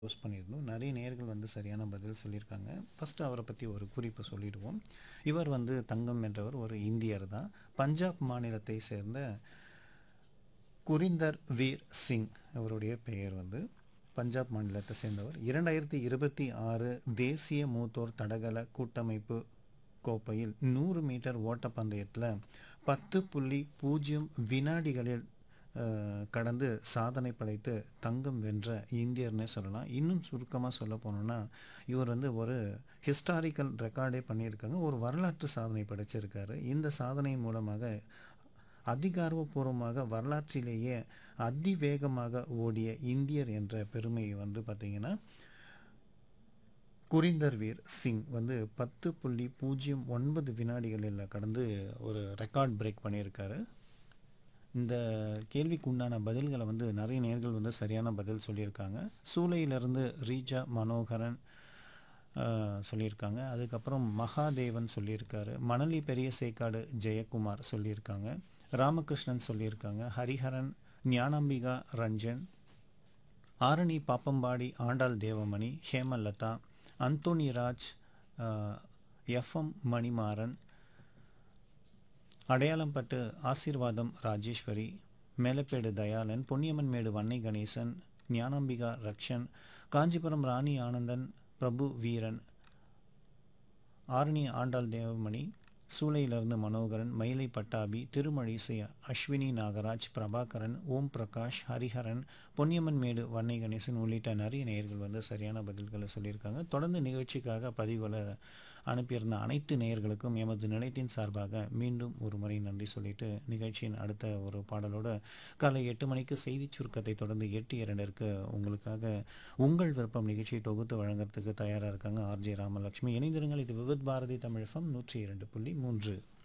post பண்ணியிருந்தோம் நிறைய நேயர்கள் வந்து சரியான பதில் சொல்லியிருக்காங்க ஃபஸ்ட்டு அவரை பற்றி ஒரு குறிப்பு சொல்லிடுவோம் இவர் வந்து தங்கம் என்றவர் ஒரு இந்தியர் தான் பஞ்சாப் மாநிலத்தை சேர்ந்த குரிந்தர் வீர் சிங் அவருடைய பெயர் வந்து பஞ்சாப் மாநிலத்தை சேர்ந்தவர் இரண்டாயிரத்தி இருபத்தி ஆறு தேசிய மூத்தோர் தடகள கூட்டமைப்பு கோப்பையில் நூறு மீட்டர் ஓட்டப்பந்தயத்தில் பத்து புள்ளி பூஜ்ஜியம் வினாடிகளில் அஹ், கடந்து சாதனை படைத்து தங்கம் வென்ற இந்தியர்னே சொல்லலாம் இன்னும் சுருக்கமாக சொல்ல போனோம்னா இவர் வந்து ஒரு ஹிஸ்டாரிக்கல் ரெக்கார்டே பண்ணியிருக்காங்க ஒரு வரலாற்று சாதனை படைச்சிருக்காரு இந்த சாதனையின் மூலமாக அதிகாரப்பூர்வமாக வரலாற்றிலேயே அதிவேகமாக ஓடிய இந்தியர் என்ற பெருமையை வந்து பார்த்திங்கன்னா குரிந்தர் வீர் சிங் வந்து பத்து புள்ளி பூஜ்ஜியம் ஒன்பது வினாடிகளில் கடந்து ஒரு ரெக்கார்ட் பிரேக் பண்ணியிருக்காரு இந்த கேள்விக்கு உண்டான பதில்களை வந்து நிறைய நேர்கள் வந்து சரியான பதில் சொல்லியிருக்காங்க சூளையிலிருந்து ரீஜா மனோகரன் ஆஹ், சொல்லியிருக்காங்க அதுக்கப்புறம் மகாதேவன் சொல்லியிருக்காரு மணலி பெரிய சேக்காடு ஜெயக்குமார் சொல்லியிருக்காங்க ராமகிருஷ்ணன் சொல்லியிருக்காங்க ஹரிஹரன் ஞானாம்பிகா ரஞ்சன் ஆரணி பாப்பம்பாடி ஆண்டாள் தேவமணி ஹேமலதா அந்தோணிராஜ் எஃப்எம் மணிமாறன் அடையாளம்பட்டு ஆசீர்வாதம் ராஜேஸ்வரி மேலப்பேடு தயாளன் பொன்னியம்மன் மேடு வன்னை கணேசன் ஞானாம்பிகா ரக்ஷன் காஞ்சிபுரம் ராணி ஆனந்தன் பிரபு வீரன் ஆரணி ஆண்டாள் தேவமணி சூளையிலிருந்து மனோகரன் மயிலை பட்டாபி திருமழிசை அஸ்வினி நாகராஜ் பிரபாகரன் ஓம் பிரகாஷ் ஹரிஹரன் பொன்னியம்மன் மேடு வன்னை கணேசன் உள்ளிட்ட நிறைய நேயர்கள் வந்து சரியான பதில்களை சொல்லியிருக்காங்க தொடர்ந்து நிகழ்ச்சிக்காக பதிவுகளை அனுப்பியிருந்த அனைத்து நேயர்களுக்கும் எமது நிலையத்தின் சார்பாக மீண்டும் ஒரு முறை நன்றி சொல்லிட்டு நிகழ்ச்சியின் அடுத்த ஒரு பாடலோட காலை எட்டு மணிக்கு செய்தி சுருக்கத்தை தொடர்ந்து எட்டு இரண்டிற்கு உங்களுக்காக உங்கள் விருப்பம் நிகழ்ச்சியை தொகுத்து வழங்குறதுக்கு தயாராக இருக்காங்க ஆர்ஜே ராமலட்சுமி இணைந்திருங்கள் இது விவித் பாரதி தமிழ் எஃப்எம் நூற்றி இரண்டு புள்ளி மூன்று